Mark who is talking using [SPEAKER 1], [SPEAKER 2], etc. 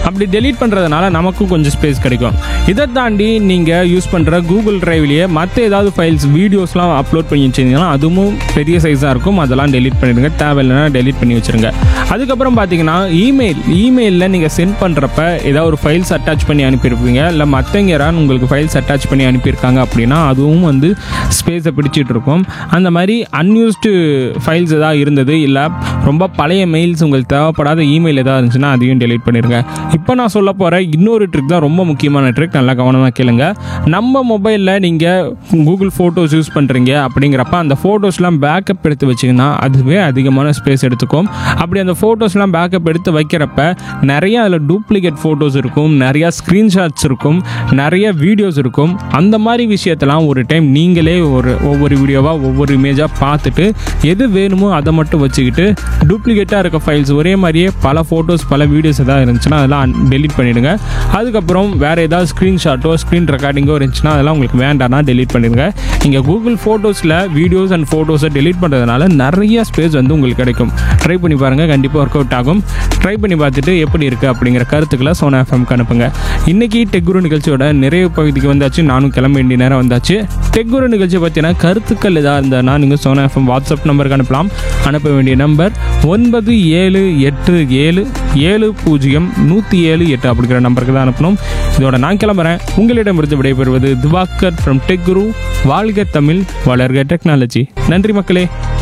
[SPEAKER 1] அப்படி டெலீட் பண்ணுறதுனால நமக்கும் கொஞ்சம் ஸ்பேஸ் கிடைக்கும் இதை தாண்டி நீங்கள் யூஸ் பண்ணுற கூகுள் டிரைவ்லேயே மற்ற ஏதாவது ஃபைல்ஸ் வீடியோஸ்லாம் அப்லோட் பண்ணி வச்சிருந்தீங்கன்னா அதுவும் பெரிய சைஸாக இருக்கும் அதெல்லாம் டெலீட் பண்ணிடுங்க தேவையில்லைன்னா டெலீட் பண்ணி வச்சுருங்க அதுக்கப்புறம் பார்த்தீங்கன்னா இமெயில் இமெயிலில் நீங்கள் சென்ட் பண்ணுறப்ப ஏதாவது ஒரு ஃபைல்ஸ் அட்டாச் பண்ணி அனுப்பியிருப்பீங்க இல்லை மற்றவங்க யாராவது உங்களுக்கு ஃபைல்ஸ் அட்டாச் பண்ணி அனுப்பியிருக்காங்க அப்படின்னா அதுவும் வந்து ஸ்பேஸை பிடிச்சிட்டு இருக்கும் அந்த மாதிரி அன்யூஸ்டு ஃபைல்ஸ் ஏதாவது இருந்தது இல்லை ரொம்ப பழைய மெயில்ஸ் உங்களுக்கு தேவைப்படாத இமெயில் ஏதாவது இருந்துச்சுன்னா அதையும் டெலீட் பண்ணிடுங்க இப்போ நான் சொல்ல போகிற இன்னொரு ட்ரிக் தான் ரொம்ப முக்கியமான ட்ரிக் நல்லா கவனமாக கேளுங்க நம்ம மொபைலில் நீங்கள் கூகுள் ஃபோட்டோஸ் யூஸ் பண்ணுறீங்க அப்படிங்கிறப்ப அந்த ஃபோட்டோஸ்லாம் பேக்கப் எடுத்து வச்சிங்கன்னா அதுவே அதிகமான ஸ்பேஸ் எடுத்துக்கும் அப்படி அந்த ஃபோட்டோஸ்லாம் பேக்கப் எடுத்து வைக்கிறப்ப நிறைய அதில் டூப்ளிகேட் ஃபோட்டோஸ் இருக்கும் நிறையா ஸ்க்ரீன்ஷாட்ஸ் இருக்கும் நிறைய வீடியோஸ் இருக்கும் அந்த மாதிரி விஷயத்தெல்லாம் ஒரு டைம் நீங்களே ஒரு ஒவ்வொரு வீடியோவாக ஒவ்வொரு இமேஜாக பார்த்துட்டு எது வேணுமோ அதை மட்டும் வச்சுக்கிட்டு டூப்ளிகேட்டாக இருக்க ஃபைல்ஸ் ஒரே மாதிரியே பல ஃபோட்டோஸ் பல வீடியோஸ் எதாவது இருந்துச்சுன்னா அதெல்லாம் டெலீட் பண்ணிடுங்க அதுக்கப்புறம் வேறு ஏதாவது ஸ்க்ரீன்ஷாட்டோ ஸ்க்ரீன் ரெக்கார்டிங்கோ இருந்துச்சுன்னா அதெல்லாம் உங்களுக்கு வேண்டாம்னா டெலீட் பண்ணிடுங்க நீங்கள் கூகுள் ஃபோட்டோஸில் வீடியோஸ் அண்ட் ஃபோட்டோஸை டெலீட் பண்ணுறதுனால நிறைய ஸ்பேஸ் வந்து உங்களுக்கு கிடைக்கும் ட்ரை பண்ணி பாருங்கள் கண்டிப்பாக ஒர்க் அவுட் ஆகும் ட்ரை பண்ணி பார்த்துட்டு எப்படி இருக்குது அப்படிங்கிற கருத்துக்களை சோனா எஃப்எம்க்கு அனுப்புங்க இன்றைக்கி டெக்குரு நிகழ்ச்சியோட நிறைய பகுதிக்கு வந்தாச்சு நானும் கிளம்ப வேண்டிய நேரம் வந்தாச்சு டெக்குரு நிகழ்ச்சியை பற்றின கருத்துக்கள் எதாக இருந்ததுன்னா நீங்கள் சோனா எஃப்எம் வாட்ஸ்அப் நம்பருக்கு அனுப்பலாம் அனுப்ப வேண்டிய நம்பர் ஒன்பது ஏழு எட்டு ஏழு ஏழு பூஜ்ஜியம் நூற்றி ஏழு எட்டு அப்படிங்கிற நம்பருக்கு தான் அனுப்பணும் இதோட நான் கிளம்புறேன் உங்களிடமிருந்து விடைபெறுவது திவாகர் ஃப்ரம் டெக் குரு வாழ்க தமிழ் வளர்க டெக்னாலஜி நன்றி மக்களே